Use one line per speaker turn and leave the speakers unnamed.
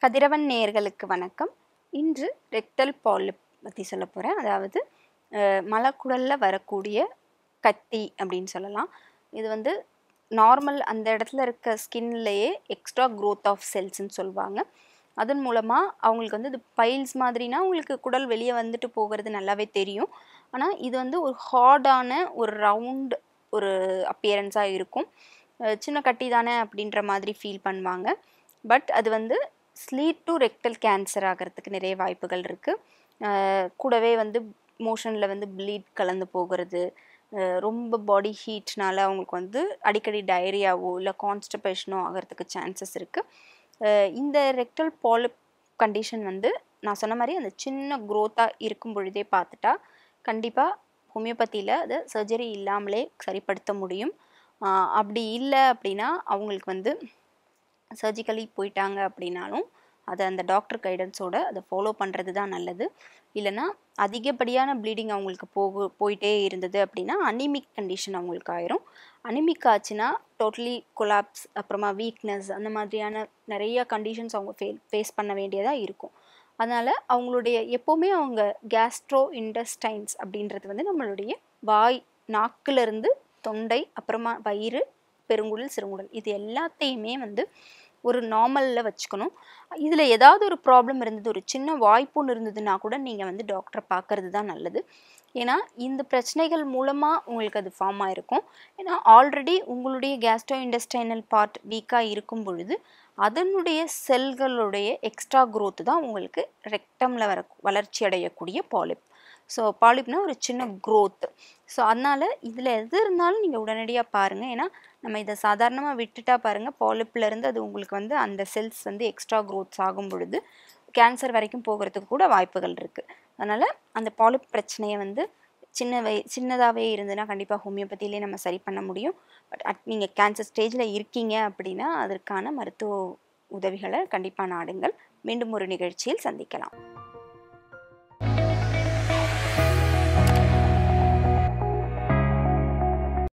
கதிரவன் நேயர்களுக்கு வணக்கம் இன்று ரெக்டல் பாலிப் பற்றி சொல்ல போகிறேன் அதாவது அஹ், மலக்குடலில் வரக்கூடிய கத்தி அப்படின்னு சொல்லலாம் இது வந்து நார்மல் அந்த இடத்துல இருக்க ஸ்கின்லேயே எக்ஸ்ட்ரா growth ஆஃப் செல்ஸ்ன்னு சொல்லுவாங்க அதன் மூலமாக அவங்களுக்கு வந்து இது பைல்ஸ் மாதிரினா உங்களுக்கு குடல் வெளியே வந்துட்டு போகிறது நல்லாவே தெரியும் ஆனால் இது வந்து ஒரு ஹார்டான ஒரு ரவுண்ட் ஒரு அப்பியரன்ஸாக இருக்கும் அஹ் சின்ன கட்டி தானே அப்படின்ற மாதிரி ஃபீல் பண்ணுவாங்க பட் அது வந்து ஸ்லீட் டு ரெக்டல் கேன்சர் ஆகிறதுக்கு நிறைய வாய்ப்புகள் இருக்குது கூடவே வந்து மோஷனில் வந்து ப்ளீட் கலந்து போகிறது அஹ் ரொம்ப பாடி ஹீட்னால அவங்களுக்கு வந்து அடிக்கடி டயரியாவோ இல்லை கான்ஸ்டிபேஷனோ ஆகிறதுக்கு சான்சஸ் இருக்குது இந்த ரெக்டல் பாலிப் கண்டிஷன் வந்து நான் சொன்ன மாதிரி அந்த சின்ன க்ரோத்தாக இருக்கும் பொழுதே பார்த்துட்டா கண்டிப்பாக ஹோமியோபதியில் அதை சர்ஜரி இல்லாமலே சரிப்படுத்த முடியும் ஆஹ் அப்படி இல்லை அப்படின்னா அவங்களுக்கு வந்து சர்ஜிக்கலி போயிட்டாங்க அப்படின்னாலும் அதை அந்த டாக்டர் கைடன்ஸோட அதை ஃபாலோ பண்ணுறது தான் நல்லது இல்லைன்னா அதிகப்படியான ப்ளீடிங் அவங்களுக்கு போகு போயிட்டே இருந்தது அப்படின்னா அனிமிக் கண்டிஷன் அவங்களுக்கு ஆயிரும் அனிமிக் ஆச்சுன்னா டோட்டலி கொலாப்ஸ் அப்புறமா வீக்னஸ் அந்த மாதிரியான நிறைய கண்டிஷன்ஸ் அவங்க ஃபே ஃபேஸ் பண்ண வேண்டியதாக இருக்கும் அதனால் அவங்களுடைய எப்போவுமே அவங்க கேஸ்ட்ரோ இன்டஸ்டைன்ஸ் அப்படின்றது வந்து நம்மளுடைய வாய் நாக்கிலிருந்து தொண்டை அப்புறமா வயிறு பெருங்குடல் சிறுங்குடல் இது எல்லாத்தையுமே வந்து ஒரு நார்மலில் வச்சுக்கணும் இதில் ஏதாவது ஒரு ப்ராப்ளம் இருந்தது ஒரு சின்ன வாய்ப்புன்னு இருந்ததுன்னா கூட நீங்கள் வந்து டாக்டரை பார்க்கறது தான் நல்லது ஏன்னா இந்த பிரச்சனைகள் மூலமாக உங்களுக்கு அது ஃபார்ம் ஆயிருக்கும் ஏன்னா ஆல்ரெடி உங்களுடைய கேஸ்ட்ரோ இண்டஸ்டைனல் பார்ட் வீக்காக இருக்கும் பொழுது அதனுடைய செல்களுடைய எக்ஸ்ட்ரா growth தான் உங்களுக்கு ரெக்டமில் வர வளர்ச்சி அடையக்கூடிய பாலிப் ஸோ பாலிப்னா ஒரு சின்ன growth ஸோ அதனால் இதில் எது இருந்தாலும் நீங்கள் உடனடியாக பாருங்கள் ஏன்னா நம்ம இதை சாதாரணமாக விட்டுட்டா பாருங்கள் பாலிப்ல இருந்து அது உங்களுக்கு வந்து அந்த செல்ஸ் வந்து எக்ஸ்ட்ரா growths ஆகும் பொழுது கேன்சர் வரைக்கும் போகிறதுக்கு கூட வாய்ப்புகள் இருக்குது அதனால் அந்த பாலிப் பிரச்சனையை வந்து சின்ன வய சின்னதாகவே இருந்ததுன்னா கண்டிப்பாக ஹோமியோபதியிலே நம்ம சரி பண்ண முடியும் பட் அட் நீங்கள் கேன்சர் ஸ்டேஜில் இருக்கீங்க அப்படின்னா அதற்கான மருத்துவ உதவிகளை கண்டிப்பாக நாடுங்கள் மீண்டும் ஒரு நிகழ்ச்சியில் சந்திக்கலாம்